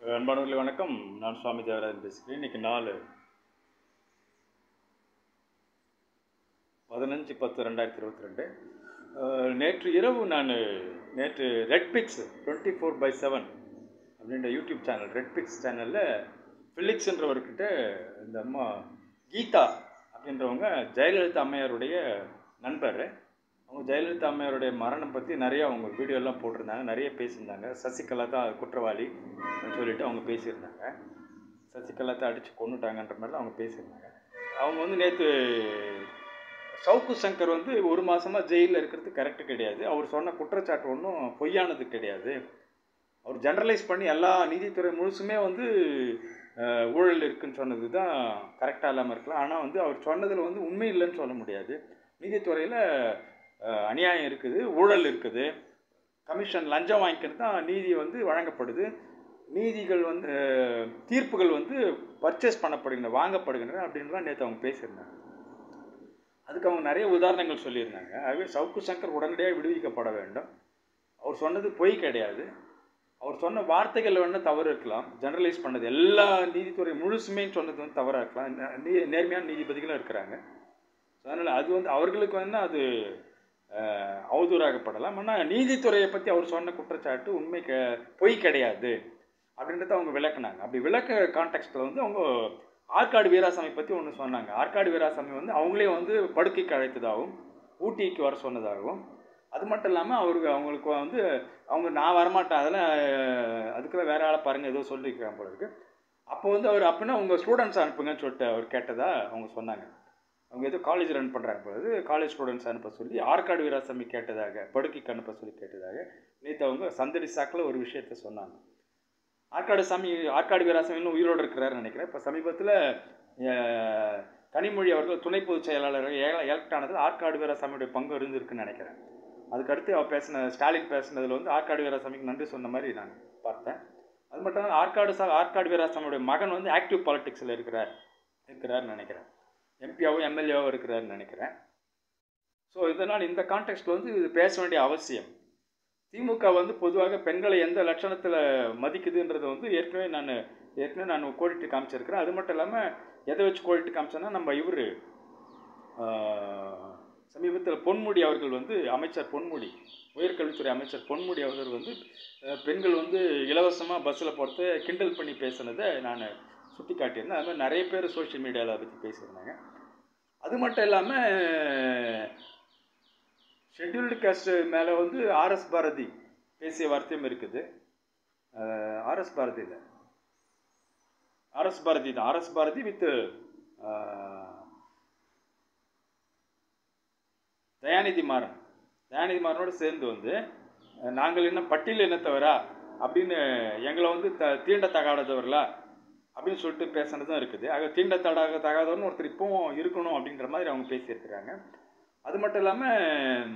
அன்பானவர்களே வணக்கம் நான் சுவாமி தேவராஜன் பேசுகிறேன் இன்னைக்கு நாலு பதினஞ்சு பத்து ரெண்டாயிரத்தி இருபத்தி ரெண்டு நேற்று இரவு நான் நேற்று Red Pix twenty four by seven அப்படின்ற யூடியூப் சேனல் ரெட் பிக்ஸ் சேனலில் ஃபிலிக்ஸ்ன்றவர்கிட்ட இந்த அம்மா கீதா அப்படின்றவங்க ஜெயலலிதா அம்மையாருடைய நண்பர் அவங்க ஜெயலலிதா அம்மையாருடைய மரணம் பற்றி நிறைய அவங்க வீடியோலாம் போட்டிருந்தாங்க நிறைய பேசியிருந்தாங்க சசிகலா தான் குற்றவாளி சொல்லிட்டு அவங்க பேசியிருந்தாங்க சசிகலா தான் அடித்து கொண்டுட்டாங்கன்ற மாதிரிலாம் அவங்க பேசியிருந்தாங்க அவங்க வந்து நேற்று சவுக்கு சங்கர் வந்து ஒரு மாதமாக ஜெயிலில் இருக்கிறது கரெக்டு கிடையாது அவர் சொன்ன குற்றச்சாட்டு ஒன்றும் பொய்யானது கிடையாது அவர் ஜென்ரலைஸ் பண்ணி எல்லா நீதித்துறை முழுசுமே வந்து அஹ், ஊழல் இருக்குன்னு சொன்னது தான் கரெக்டாக இல்லாமல் இருக்கலாம் ஆனால் வந்து அவர் சொன்னதில் வந்து உண்மை இல்லைன்னு சொல்ல முடியாது நீதித்துறையில் அஹ், அநியாயம் இருக்குது ஊழல் இருக்குது கமிஷன் லஞ்சம் வாங்கிக்கிறது தான் நீதி வந்து வழங்கப்படுது நீதிகள் வந்து அஹ், தீர்ப்புகள் வந்து பர்ச்சேஸ் பண்ணப்படுகின்றன வாங்கப்படுகின்றன அப்படின்லாம் நேற்று அவங்க பேசியிருந்தாங்க அதுக்கு அவங்க நிறைய உதாரணங்கள் சொல்லியிருந்தாங்க ஆகவே சவுக்கு சங்கர் உடனடியாக விடுவிக்கப்பட வேண்டும் அவர் சொன்னது பொய் கிடையாது அவர் சொன்ன வார்த்தைகள் வேணால் தவறு இருக்கலாம் ஜெனரலைஸ் பண்ணது எல்லா நீதித்துறை முழுசுமே சொன்னது வந்து தவறாக இருக்கலாம் நே- நீ- நேர்மையான நீதிபதிகளும் இருக்கிறாங்க அதனால் அது வந்து அவர்களுக்கு வந்து அது அஹ், அவதூறாகப்படலாம் ஆனால் நீதித்துறையை பற்றி அவர் சொன்ன குற்றச்சாட்டு உண்மை க பொய் கிடையாது அப்படின்றத அவங்க விளக்குனாங்க அப்படி விளக்க கான்டெக்ஸ்ட்டில் வந்து அவங்க ஆற்காடு வீராசாமி பற்றி ஒன்று சொன்னாங்க ஆற்காடு வீராசாமி வந்து அவங்களே வந்து படுக்கைக்கு அழைத்ததாகவும் ஊட்டிக்கு வர சொன்னதாகவும் அது மட்டும் இல்லாமல் அவருக்கு அவங்களுக்கு வந்து அவங்க நான் வரமாட்டேன் அதெல்லாம் அஹ், அதுக்கெல்லாம் வேற ஆளை பாருங்கள் ஏதோ சொல்லியிருக்காங்க போல இருக்கு அப்போ வந்து அவர் அப்படின்னா உங்கள் ஸ்டூடெண்ட்ஸ் அனுப்புங்கன்னு சொல்லிட்டு அவர் கேட்டதா அவங்க சொன்னாங்க அவங்க ஏதோ காலேஜ் ரன் பண்ணுறாங்க பொழுது காலேஜ் ஸ்டூடெண்ட்ஸ் அனுப்ப சொல்லி ஆற்காடு வீராசாமி கேட்டதாக படுக்கைக்கு அனுப்ப சொல்லி கேட்டதாக நேற்று அவங்க சந்தடி சாக்கில் ஒரு விஷயத்த சொன்னாங்க ஆற்காடு சாமி ஆற்காடு வீராசாமி இன்னும் உயிரோடு இருக்கிறாருன்னு நினைக்கிறேன் இப்போ சமீபத்தில் கனிமொழி அவர்கள் துணை பொதுச் செயலாளர் எலக்ட் ஆனதில் ஆற்காடு வீராசாமியுடைய பங்கு இருந்திருக்குன்னு நினைக்கிறேன் அதுக்கடுத்து அவர் பேசின ஸ்டாலின் பேசினதில் வந்து ஆற்காடு வீராசாமிக்கு நன்றி சொன்ன மாதிரி நான் பார்த்தேன் அது மட்டும் இல்லாமல் ஆற்காடு சா ஆற்காடு வீராசாமியுடைய மகன் வந்து ஆக்டிவ் பாலிடிக்ஸில் இருக்கிறார் இருக்கிறாருன்னு நினைக்கிறேன் எம்பியாவும் எம்எல்ஏவும் இருக்கிறாருன்னு நினைக்கிறேன் ஸோ இதனால் இந்த கான்டெக்ஸ்ட்டில் வந்து இது பேச வேண்டிய அவசியம் திமுக வந்து பொதுவாக பெண்களை எந்த லட்சணத்தில் மதிக்குதுன்றதை வந்து ஏற்கனவே நான் ஏற்கனவே நான் கோடிட்டு காமிச்சிருக்கிறேன் அது மட்டும் இல்லாமல் எதை வச்சு கோடிட்டு காமிச்சேன்னா நம்ம இவர் சமீபத்தில் பொன்முடி அவர்கள் வந்து அமைச்சர் பொன்முடி உயர்கல்வித்துறை அமைச்சர் பொன்முடி அவர்கள் வந்து அஹ், பெண்கள் வந்து இலவசமாக பஸ்ஸில் போகிறத கிண்டல் பண்ணி பேசுனதை நான் சுட்டி காட்டியிருந்தேன் அது மாதிரி நிறைய பேர் சோஷியல் மீடியாவில் அதை பற்றி பேசியிருந்தாங்க அது மட்டும் இல்லாமல் ஷெட்யூல்டு காஸ்ட் மேலே வந்து ஆர்எஸ் பாரதி பேசிய வார்த்தையும் இருக்குது ஆர்எஸ் பாரதி இல்லை ஆர்எஸ் பாரதி தான் ஆர்எஸ் பாரதி வித் தயாநிதி மாறன் தயாநிதி மாறனோட சேர்ந்து வந்து அஹ், நாங்கள் என்ன பட்டியல் இனத்தவரா அப்படின்னு எங்களை வந்து த தீண்டத்தகாதவர்களா அப்படின்னு சொல்லிட்டு பேசுனதும் இருக்குது ஆக தீண்டத்தடாக தகாதவர்னு ஒருத்தர் இப்போவும் இருக்கணும் அப்படின்ற மாதிரி அவங்க பேசியிருக்கிறாங்க அது மட்டும் இல்லாமல்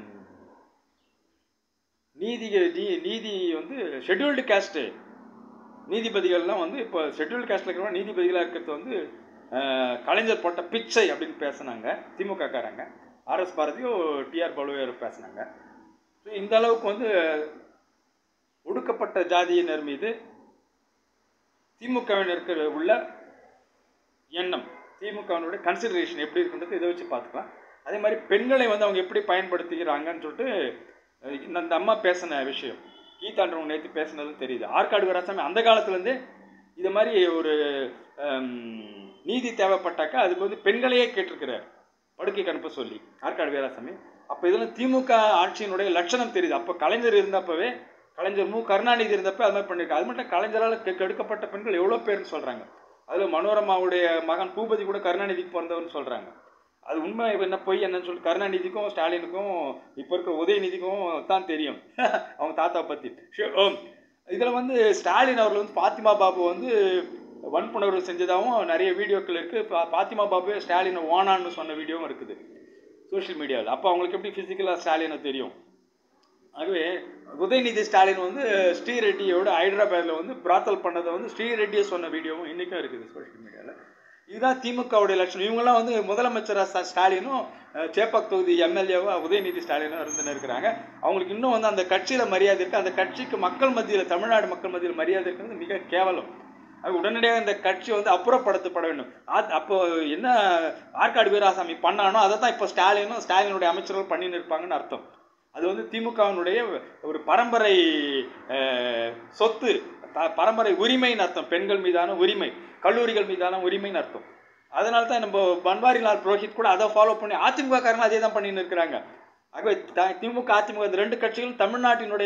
நீதி நீ நீதி வந்து ஷெட்யூல்டு காஸ்ட்டு நீதிபதிகள்லாம் வந்து இப்போ ஷெட்யூல்டு காஸ்ட்டில் இருக்கிறவங்க நீதிபதிகளாக இருக்கிறது வந்து அஹ், கலைஞர் போட்ட பிச்சை அப்படின்னு பேசுனாங்க திமுக காரங்க ஆர்எஸ் பாரதியும் டிஆர் பாலுவேர் பேசுனாங்க ஸோ இந்த அளவுக்கு வந்து ஒடுக்கப்பட்ட ஜாதியினர் மீது திமுகவினருக்கு உள்ள எண்ணம் திமுகவினுடைய கன்சிடரேஷன் எப்படி இருக்குன்றது இதை வச்சு பார்த்துக்கலாம் அதே மாதிரி பெண்களை வந்து அவங்க எப்படி பயன்படுத்திக்கிறாங்கன்னு சொல்லிட்டு அஹ், இந்த அந்த அம்மா பேசின விஷயம் கீதான்றவங்க நேற்று பேசுனதும் தெரியுது ஆற்காடு வீராசாமி அந்த காலத்துலேருந்து இது மாதிரி ஒரு ஹம், நீதி தேவைப்பட்டாக்கா அதுக்கு வந்து பெண்களையே கேட்டிருக்கிறார் படுக்கைக்கு அனுப்ப சொல்லி ஆற்காடு வீராசாமி அப்போ இதெல்லாம் திமுக ஆட்சியினுடைய லட்சணம் தெரியுது அப்போ கலைஞர் இருந்தப்பவே கலைஞர் மு கருணாநிதி இருந்தப்ப அது மாதிரி பண்ணியிருக்காரு அது மட்டும் கலைஞரால் கெ- கெடுக்கப்பட்ட பெண்கள் எவ்வளோ பேர்னு சொல்கிறாங்க அதில் மனோரமாவுடைய மகன் பூபதி கூட கருணாநிதிக்கு பிறந்தவர்னு சொல்கிறாங்க அது உண்மை என்ன பொய் என்னன்னு சொல்லிட்டு கருணாநிதிக்கும் ஸ்டாலினுக்கும் இப்போ இருக்கிற உதயநிதிக்கும் தான் தெரியும் அவங்க தாத்தா பற்றி இதில் வந்து ஸ்டாலின் அவர்கள் வந்து பாத்திமா பாபு வந்து வன்புணர்வு செஞ்சதாகவும் நிறைய வீடியோக்கள் இருக்குது பா பாத்திமா பாபு ஸ்டாலினை ஓனான்னு சொன்ன வீடியோவும் இருக்குது சோஷியல் மீடியாவில் அப்போ அவங்களுக்கு எப்படி ஃபிசிக்கலாக ஸ்டாலினை தெரியும் ஆகவே உதயநிதி ஸ்டாலின் வந்து ஸ்ரீரெட்டியோட ஹைதராபாத்தில் வந்து பிராத்தல் பண்ணதை வந்து ஸ்ரீரெட்டியை சொன்ன வீடியோவும் இன்றைக்கும் இருக்குது சோஷியல் மீடியாவில் இதுதான் திமுகவுடைய லட்சணம் இவங்கெல்லாம் வந்து முதலமைச்சராக ஸ்டா- ஸ்டாலினும் அஹ், சேப்பாக் தொகுதி எம்எல்ஏவா உதயநிதி ஸ்டாலினும் இருந்துன்னு இருக்கிறாங்க அவங்களுக்கு இன்னும் வந்து அந்த கட்சியில் மரியாதை இருக்குது அந்த கட்சிக்கு மக்கள் மத்தியில் தமிழ்நாடு மக்கள் மத்தியில் மரியாதை இருக்கிறது மிக கேவலம் அது உடனடியாக இந்த கட்சி வந்து அப்புறப்படுத்தப்பட வேண்டும் அது அப்போ என்ன ஆற்காடு வீராசாமி பண்ணானோ அதை தான் இப்போ ஸ்டாலினும் ஸ்டாலினுடைய அமைச்சர்கள் பண்ணின்னு இருப்பாங்கன்னு அர்த்தம் அது வந்து திமுகவினுடைய ஒரு பரம்பரை அஹ், சொத்து ப- பரம்பரை உரிமைன்னு அர்த்தம் பெண்கள் மீதான உரிமை கல்லூரிகள் மீதான உரிமைன்னு அர்த்தம் அதனால தான் நம்ம பன்வாரிலால் புரோஹித் கூட அதை ஃபாலோ பண்ணி அதிமுக காரங்க அதே தான் பண்ணின்னு இருக்கிறாங்க ஆகவே த- திமுக அதிமுக இந்த ரெண்டு கட்சிகளும் தமிழ்நாட்டினுடைய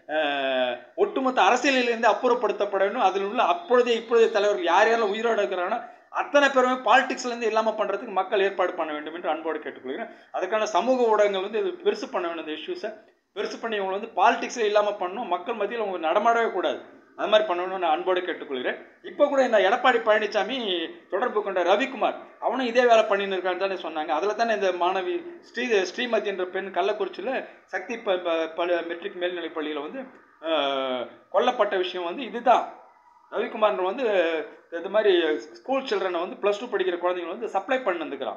அஹ், ஒட்டுமொத்த அரசியலிலிருந்து அப்புறப்படுத்தப்பட வேண்டும் அதில் உள்ள அப்பொழுதைய இப்பொழுதைய தலைவர்கள் யார் யாரெல்லாம் உயிரோடு இருக்கிறாங்கன்னா அத்தனை பேருமே பாலிடிக்ஸ்லேருந்து இல்லாமல் பண்ணுறதுக்கு மக்கள் ஏற்பாடு பண்ண வேண்டும் என்று அன்போடு கேட்டுக்கொள்கிறேன் அதுக்கான சமூக ஊடகங்கள் வந்து இது பெருசு பண்ண வேண்டும் இந்த இஷ்யூஸை பெருசு பண்ணி இவங்களை வந்து பாலிடிக்ஸில் இல்லாமல் பண்ணணும் மக்கள் மத்தியில் அவங்க நடமாடவே கூடாது அது மாதிரி பண்ணணும்னு நான் அன்போடு கேட்டுக்கொள்கிறேன் இப்போ கூட இந்த எடப்பாடி பழனிசாமி தொடர்பு கொண்ட ரவிக்குமார் அவனும் இதே வேலை பண்ணின்னு இருக்கான்னு தானே சொன்னாங்க அதில் தானே இந்த மாணவி ஸ்ரீ ஸ்ரீமதி என்ற பெண் கள்ளக்குறிச்சியில் சக்தி ப ப- பள்ளி மெட்ரிக் மேல்நிலைப் பள்ளியில் வந்து ஆஹ், கொல்லப்பட்ட விஷயம் வந்து இதுதான் ரவிக்குமார் வந்து இது மாதிரி ஸ்கூல் சில்ட்ரனை வந்து ப்ளஸ் டூ படிக்கிற குழந்தைங்களை வந்து சப்ளை பண்ணிருந்துக்கிறான்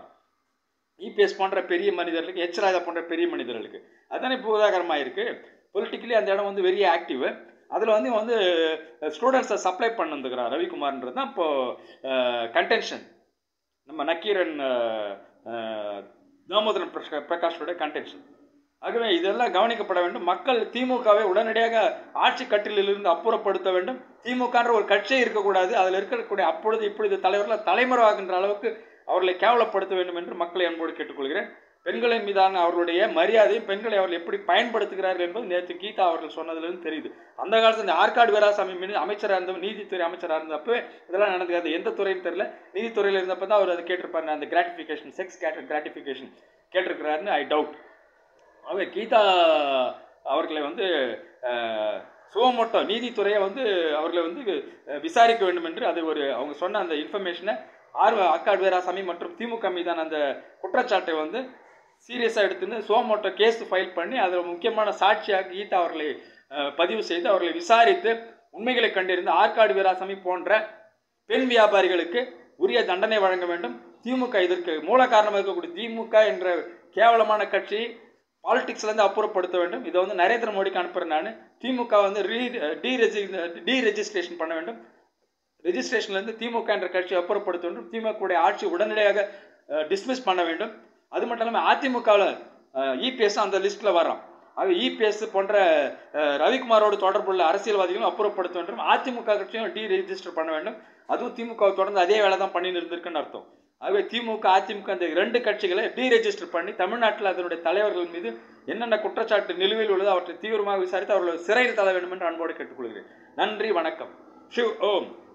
இபிஎஸ் போன்ற பெரிய மனிதர்களுக்கு எச் ராஜா போன்ற பெரிய மனிதர்களுக்கு அதுதானே இப்போ உதாகரமாக இருக்குது பொலிட்டிக்கலி அந்த இடம் வந்து வெரி ஆக்டிவ் அதில் வந்து இவன் வந்து ஸ்டூடெண்ட்ஸை சப்ளை பண்ணிருந்துக்கிறான் ரவிக்குமார்ன்றது தான் இப்போது கண்டென்ஷன் நம்ம நக்கீரன் அஹ், அஹ், தாமோதரன் பிரகா- பிரகாஷோட கண்டென்ஷன் ஆகவே இதெல்லாம் கவனிக்கப்பட வேண்டும் மக்கள் திமுகவை உடனடியாக ஆட்சி கட்டிலிருந்து அப்புறப்படுத்த வேண்டும் திமுகன்ற ஒரு கட்சியே இருக்கக்கூடாது அதில் இருக்கக்கூடிய அப்பொழுது இப்பொழுது தலைவர்கள் தலைமறைவாகின்ற அளவுக்கு அவர்களை கேவலப்படுத்த வேண்டும் என்று மக்களை அன்போடு கேட்டுக்கொள்கிறேன் பெண்களின் மீதான அவர்களுடைய மரியாதையும் பெண்களை அவர்கள் எப்படி பயன்படுத்துகிறார்கள் என்பது நேற்று கீதா அவர்கள் சொன்னதுலேருந்து தெரியுது அந்த காலத்தில் இந்த ஆற்காடு வீராசாமி மீது அமைச்சராக இருந்த நீதித்துறை அமைச்சராக இருந்தப்பவே இதெல்லாம் நடந்துக்காது எந்த துறைன்னு தெரியல நீதித்துறையில் இருந்தப்போ தான் அவர் அதை கேட்டிருப்பாரு அந்த கிராட்டிஃபிகேஷன் செக்ஸ் கிராட்டிஃபிகேஷன் கேட்டிருக்கிறாருன்னு ஐ டவுட் ஆகவே கீதா அவர்களை வந்து அஹ், சுவமோட்டோ நீதித்துறையை வந்து அவர்களை வந்து அஹ், விசாரிக்க வேண்டும் என்று அது ஒரு அவங்க சொன்ன அந்த இன்ஃபர்மேஷனை ஆர் அக்காடு வீராசாமி மற்றும் திமுக மீதான அந்த குற்றச்சாட்டை வந்து சீரியஸாக எடுத்துன்னு சுவமோட்டோ கேஸ் ஃபைல் பண்ணி அதில் முக்கியமான சாட்சியாக கீதா அவர்களை அஹ், பதிவு செய்து அவர்களை விசாரித்து உண்மைகளை கண்டறிந்து ஆற்காடு வீராசாமி போன்ற பெண் வியாபாரிகளுக்கு உரிய தண்டனை வழங்க வேண்டும் திமுக இதற்கு மூல காரணமாக இருக்கக்கூடிய திமுக என்ற கேவலமான கட்சி பாலிடிக்ஸ்லேருந்து அப்புறப்படுத்த வேண்டும் இதை வந்து நரேந்திர மோடிக்கு அனுப்புகிறேன் நான் திமுக வந்து ரீ டி ரெஜி டி ரெஜிஸ்ட்ரேஷன் பண்ண வேண்டும் ரெஜிஸ்ட்ரேஷன்லேருந்து திமுக என்ற கட்சி அப்புறப்படுத்த வேண்டும் திமுக உடைய ஆட்சி உடனடியாக டிஸ்மிஸ் பண்ண வேண்டும் அது மட்டும் இல்லாமல் அதிமுகவில் இபிஎஸ் அந்த லிஸ்ட்டில் வர்றான் அது இபிஎஸ் போன்ற அஹ், ரவிக்குமாரோடு தொடர்புள்ள அரசியல்வாதிகளும் அப்புறப்படுத்த வேண்டும் அதிமுக கட்சியும் டி ரெஜிஸ்டர் பண்ண வேண்டும் அதுவும் திமுக தொடர்ந்து அதே வேலை தான் பண்ணின்னு இருந்திருக்குன்னு அர்த்தம் ஆகவே திமுக அதிமுக இந்த ரெண்டு கட்சிகளை டி ரெஜிஸ்டர் பண்ணி தமிழ்நாட்டில் அதனுடைய தலைவர்கள் மீது என்னென்ன குற்றச்சாட்டு நிலுவையில் உள்ளதோ அவற்றை தீவிரமாக விசாரித்து அவர்களை சிறையில் தள்ள வேண்டும் என்று அன்போடு கேட்டுக்கொள்கிறேன் நன்றி வணக்கம் ஷிவ் ஓம்